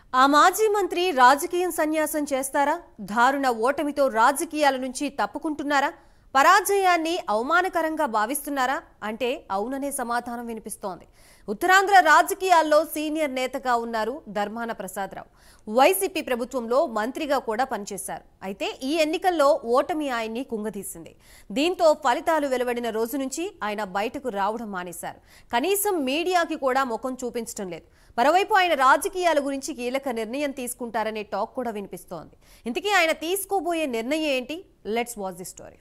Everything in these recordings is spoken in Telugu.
ఆ మాజీ మంత్రి రాజకీయం సన్యాసం చేస్తారా దారుణ ఓటమితో రాజకీయాల నుంచి తప్పుకుంటున్నారా పరాజయాన్ని అవమానకరంగా భావిస్తున్నారా అంటే అవుననే సమాధానం వినిపిస్తోంది ఉత్తరాంధ్ర రాజకీయాల్లో సీనియర్ నేతగా ఉన్నారు ధర్మాన ప్రసాదరావు వైసీపీ ప్రభుత్వంలో మంత్రిగా కూడా పనిచేశారు అయితే ఈ ఎన్నికల్లో ఓటమి ఆయన్ని కుంగదీసింది దీంతో ఫలితాలు వెలువడిన రోజు నుంచి ఆయన బయటకు రావడం మానేశారు కనీసం మీడియాకి కూడా ముఖం చూపించడం లేదు మరోవైపు ఆయన రాజకీయాల గురించి కీలక నిర్ణయం తీసుకుంటారనే టాక్ కూడా వినిపిస్తోంది ఇంతకీ ఆయన తీసుకోబోయే నిర్ణయం ఏంటి లెట్స్ వాచ్ ది స్టోరీ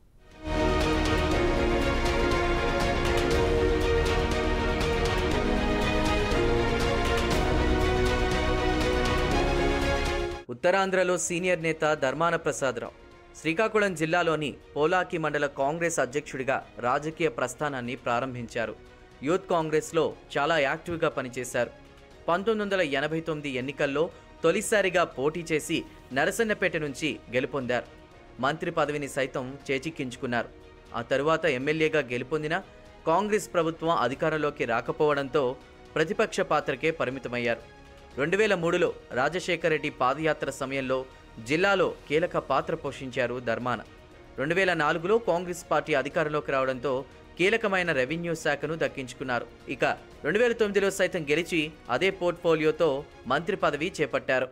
ఉత్తరాంధ్రలో సీనియర్ నేత ధర్మాన ప్రసాదరావు శ్రీకాకుళం జిల్లాలోని పోలాకి మండల కాంగ్రెస్ అధ్యక్షుడిగా రాజకీయ ప్రస్థానాన్ని ప్రారంభించారు యూత్ కాంగ్రెస్లో చాలా యాక్టివ్గా పనిచేశారు పంతొమ్మిది వందల ఎనభై తొమ్మిది ఎన్నికల్లో తొలిసారిగా పోటీ చేసి నరసన్నపేట నుంచి గెలుపొందారు మంత్రి పదవిని సైతం చేజిక్కించుకున్నారు ఆ తరువాత ఎమ్మెల్యేగా గెలుపొందిన కాంగ్రెస్ ప్రభుత్వం అధికారంలోకి రాకపోవడంతో ప్రతిపక్ష పాత్రకే పరిమితమయ్యారు రెండు వేల మూడులో రాజశేఖర రెడ్డి పాదయాత్ర సమయంలో జిల్లాలో కీలక పాత్ర పోషించారు ధర్మాన రెండు వేల నాలుగులో కాంగ్రెస్ పార్టీ అధికారంలోకి రావడంతో కీలకమైన రెవెన్యూ శాఖను దక్కించుకున్నారు ఇక రెండు వేల తొమ్మిదిలో సైతం గెలిచి అదే పోర్ట్ఫోలియోతో మంత్రి పదవి చేపట్టారు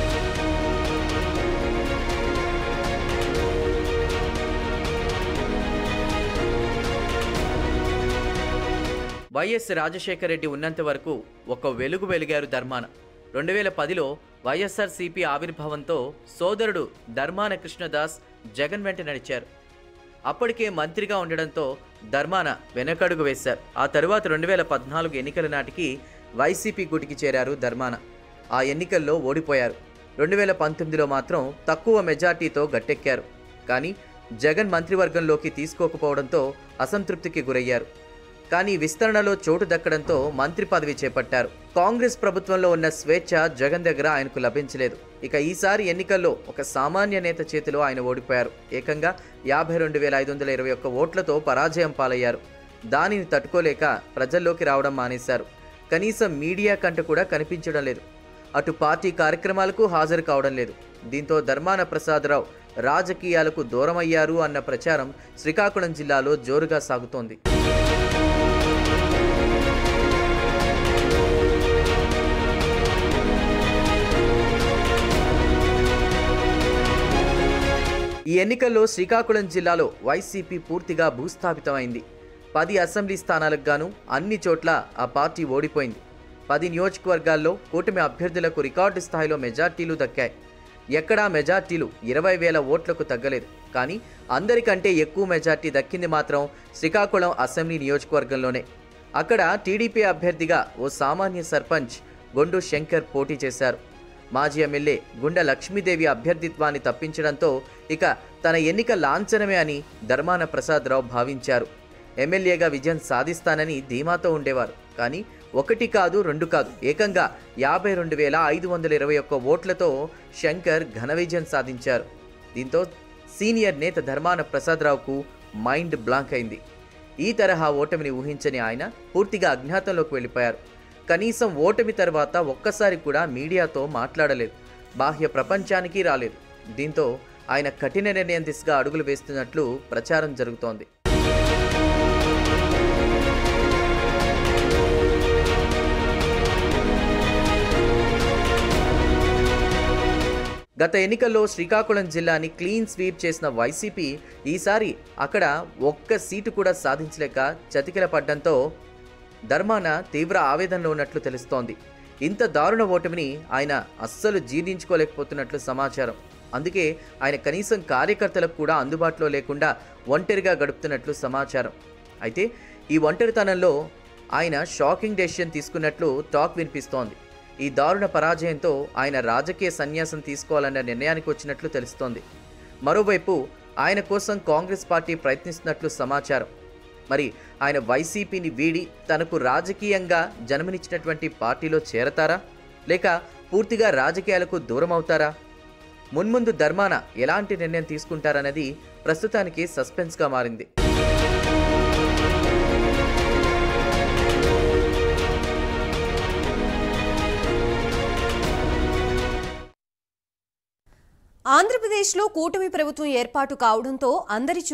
వైఎస్ రాజశేఖర రెడ్డి ఉన్నంత వరకు ఒక వెలుగు వెలిగారు ధర్మాన రెండు వేల పదిలో వైఎస్ఆర్సీపీ ఆవిర్భావంతో సోదరుడు ధర్మాన కృష్ణదాస్ జగన్ వెంట నడిచారు అప్పటికే మంత్రిగా ఉండడంతో ధర్మాన వెనకడుగు వేశారు ఆ తరువాత రెండు వేల పద్నాలుగు ఎన్నికల నాటికి వైసీపీ గుటికి చేరారు ధర్మాన ఆ ఎన్నికల్లో ఓడిపోయారు రెండు వేల పంతొమ్మిదిలో మాత్రం తక్కువ మెజార్టీతో గట్టెక్కారు కానీ జగన్ మంత్రివర్గంలోకి తీసుకోకపోవడంతో అసంతృప్తికి గురయ్యారు కానీ విస్తరణలో చోటు దక్కడంతో మంత్రి పదవి చేపట్టారు కాంగ్రెస్ ప్రభుత్వంలో ఉన్న స్వేచ్ఛ జగన్ దగ్గర ఆయనకు లభించలేదు ఇక ఈసారి ఎన్నికల్లో ఒక సామాన్య నేత చేతిలో ఆయన ఓడిపోయారు ఏకంగా యాభై రెండు వేల ఐదు వందల ఇరవై ఒక్క ఓట్లతో పరాజయం పాలయ్యారు దానిని తట్టుకోలేక ప్రజల్లోకి రావడం మానేశారు కనీసం మీడియా కంట కూడా కనిపించడం లేదు అటు పార్టీ కార్యక్రమాలకు హాజరు కావడం లేదు దీంతో ధర్మాన ప్రసాదరావు రాజకీయాలకు దూరమయ్యారు అన్న ప్రచారం శ్రీకాకుళం జిల్లాలో జోరుగా సాగుతోంది ఈ ఎన్నికల్లో శ్రీకాకుళం జిల్లాలో వైసీపీ పూర్తిగా భూస్థాపితమైంది పది అసెంబ్లీ స్థానాలకు గాను అన్ని చోట్ల ఆ పార్టీ ఓడిపోయింది పది నియోజకవర్గాల్లో కూటమి అభ్యర్థులకు రికార్డు స్థాయిలో మెజార్టీలు దక్కాయి ఎక్కడా మెజార్టీలు ఇరవై వేల ఓట్లకు తగ్గలేదు కానీ అందరికంటే ఎక్కువ మెజార్టీ దక్కింది మాత్రం శ్రీకాకుళం అసెంబ్లీ నియోజకవర్గంలోనే అక్కడ టీడీపీ అభ్యర్థిగా ఓ సామాన్య సర్పంచ్ గొండు శంకర్ పోటీ చేశారు మాజీ ఎమ్మెల్యే గుండె లక్ష్మీదేవి అభ్యర్థిత్వాన్ని తప్పించడంతో ఇక తన ఎన్నిక లాంఛనమే అని ధర్మాన ప్రసాదరావు భావించారు ఎమ్మెల్యేగా విజయం సాధిస్తానని ధీమాతో ఉండేవారు కానీ ఒకటి కాదు రెండు కాదు ఏకంగా యాభై రెండు వేల ఐదు వందల ఇరవై ఒక్క ఓట్లతో శంకర్ ఘన విజయం సాధించారు దీంతో సీనియర్ నేత ధర్మాన ప్రసాదరావుకు మైండ్ బ్లాంక్ అయింది ఈ తరహా ఓటమిని ఊహించని ఆయన పూర్తిగా అజ్ఞాతంలోకి వెళ్ళిపోయారు కనీసం ఓటమి తర్వాత ఒక్కసారి కూడా మీడియాతో మాట్లాడలేదు బాహ్య ప్రపంచానికి రాలేదు దీంతో ఆయన కఠిన నిర్ణయం దిశగా అడుగులు వేస్తున్నట్లు ప్రచారం జరుగుతోంది గత ఎన్నికల్లో శ్రీకాకుళం జిల్లాని క్లీన్ స్వీప్ చేసిన వైసీపీ ఈసారి అక్కడ ఒక్క సీటు కూడా సాధించలేక చతికిల పడ్డంతో ధర్మాన తీవ్ర ఆవేదనలో ఉన్నట్లు తెలుస్తోంది ఇంత దారుణ ఓటమిని ఆయన అస్సలు జీర్ణించుకోలేకపోతున్నట్లు సమాచారం అందుకే ఆయన కనీసం కార్యకర్తలకు కూడా అందుబాటులో లేకుండా ఒంటరిగా గడుపుతున్నట్లు సమాచారం అయితే ఈ ఒంటరితనంలో ఆయన షాకింగ్ డెసిషన్ తీసుకున్నట్లు టాక్ వినిపిస్తోంది ఈ దారుణ పరాజయంతో ఆయన రాజకీయ సన్యాసం తీసుకోవాలన్న నిర్ణయానికి వచ్చినట్లు తెలుస్తోంది మరోవైపు ఆయన కోసం కాంగ్రెస్ పార్టీ ప్రయత్నిస్తున్నట్లు సమాచారం మరి ఆయన వైసీపీని వీడి తనకు రాజకీయంగా జన్మనిచ్చినటువంటి పార్టీలో చేరతారా లేక పూర్తిగా రాజకీయాలకు దూరం అవుతారా మున్ముందు ధర్మాన ఎలాంటి నిర్ణయం తీసుకుంటారన్నది ప్రస్తుతానికి సస్పెన్స్గా మారింది ఆంధ్రప్రదేశ్లో కూటమి ప్రభుత్వం ఏర్పాటు కావడంతో అందరి